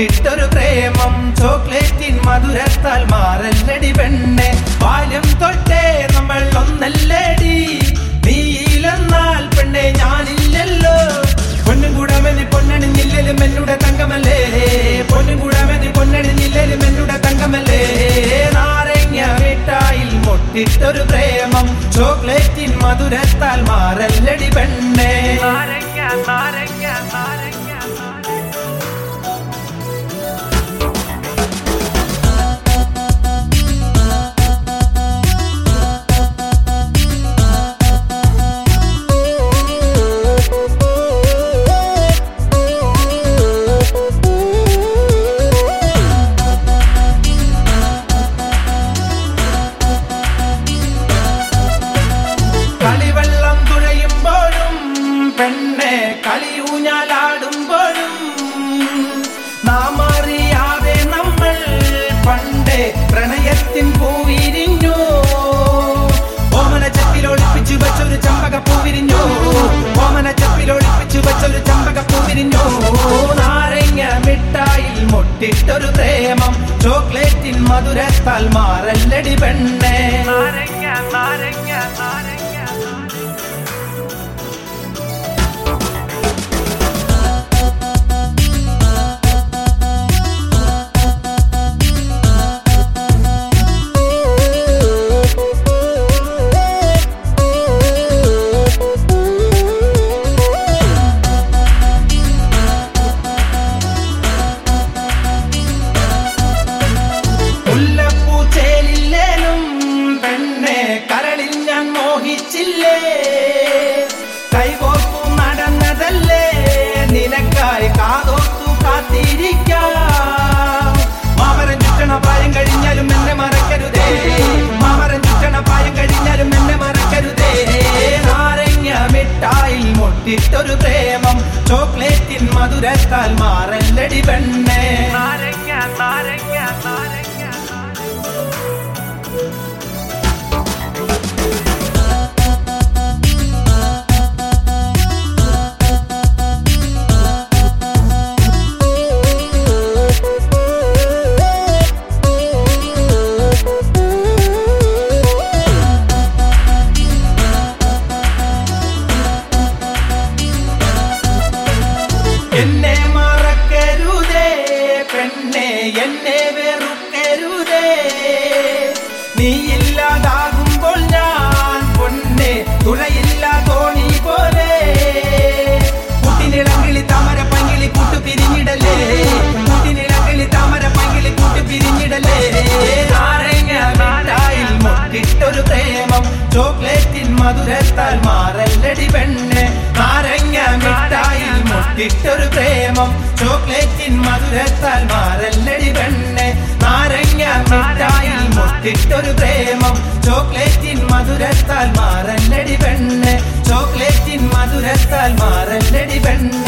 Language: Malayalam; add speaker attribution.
Speaker 1: മുട്ടിട്ടൊരു പ്രേമം ചോക്ലേറ്റിൻ മധുരത്താൽ മാറല്ലടി പെണ്ണെ ബാല്യം തൊട്ടേ നമ്മൾ ഒന്നല്ലേടി നീയിലെന്നാൽ പെണ്ണെ ഞാനില്ലല്ലോ പൊന്നും കൂടാമെന്ന് പൊന്നണിഞ്ഞില്ലേലും എന്നുടെ തങ്കമല്ലേ പൊന്നും കൂടാമെന്ന് പൊന്നണിഞ്ഞില്ലേലും എന്നുടെ തങ്കമല്ലേ നാരങ്ങ മിഠായിൽ മുട്ടിട്ടൊരു പ്രേമം ചോക്ലേറ്റിൻ മധുരത്താൽ മാറല്ലടി പെണ്ണെ
Speaker 2: നാരങ്ങ നാരങ്ങ നാരങ്ങ
Speaker 1: കളിവെള്ളം തുഴയുമ്പോഴും പെണ്ണെ കളിയൂഞ്ഞാലാടുമ്പോഴും നാം അറിയാതെ നമ്മൾ പണ്ട് പ്രണയത്തിൻ പൂവിരിഞ്ഞു ഓമന ചപ്പിലൊളിപ്പിച്ചു വെച്ചൊരു ചമ്പക പൂവിരിഞ്ഞു ഓമന ചപ്പിലൊളിപ്പിച്ചു വെച്ചൊരു ചമ്പക പൂവിരിഞ്ഞു നാരങ്ങ മിഠായിൽ മുട്ടിട്ടൊരു പ്രേമം ചോക്ലേറ്റിൻ മധുരത്താൽ മാറല്ലടി പെണ്ണേ
Speaker 2: നാരങ്ങ നാരങ്ങ നാരങ്ങ
Speaker 1: മുല്ലപ്പൂച്ചേലില്ലേലും പെണ്ണെ കരളിൽ ഞാൻ മോഹിച്ചില്ലേ കൈകോർത്തു നടന്നതല്ലേ നിനക്കായി കാതോർത്തു കാത്തിരിക്കാം മാമരം ചുറ്റണ പ്രായം കഴിഞ്ഞാലും എന്നെ മറക്കരുതേ മാമരം ചുറ്റണ പ്രായം കഴിഞ്ഞാലും എന്നെ മറക്കരുതേ നാരങ്ങ മിഠായിൽ മുട്ടിട്ടൊരു പ്രേമം ചോക്ലേറ്റിൻ മധുരത്താൽ മാറല്ലടി പെണ്ണേ
Speaker 2: നാരങ്ങ നാരങ്ങ നാരങ്ങ
Speaker 1: എന്നെ മറക്കരുതേ പെണ്ണെ എന്നെ വെറുക്കരുതേ നീയില്ലാതാകുമ്പോൾ ഞാൻ പൊന്നെ തുഴയില്ല തോണി പോലെ കുട്ടിനിളങ്കിളി താമര പങ്കിളി കൂട്ടു പിരിഞ്ഞിടലേ കുട്ടിനിളങ്കിളി താമര പങ്കിളി കൂട്ടു പിരിഞ്ഞിടലേ നാരങ്ങ മിഠായിൽ മുട്ടിട്ടൊരു പ്രേമം ചോക്ലേറ്റിൻ മധുരത്താൽ മാറല്ലടി പെണ്ണെ നാരങ്ങ മിഠായിൽ മുട്ടിട്ടൊരു പ്രേമം ചോക്ലേറ്റിൻ മധുരത്താൽ മാറല്ലടി പെണ്ണെ നാരങ്ങ മിഠായിൽ മുട്ടിട്ടൊരു പ്രേമം ചോക്ലേറ്റിൻ മധുരത്താൽ മാറല്ലടി പെണ്ണെ ചോക്ലേറ്റിൻ മധുരത്താൽ മാറല്ലടി പെണ്ണെ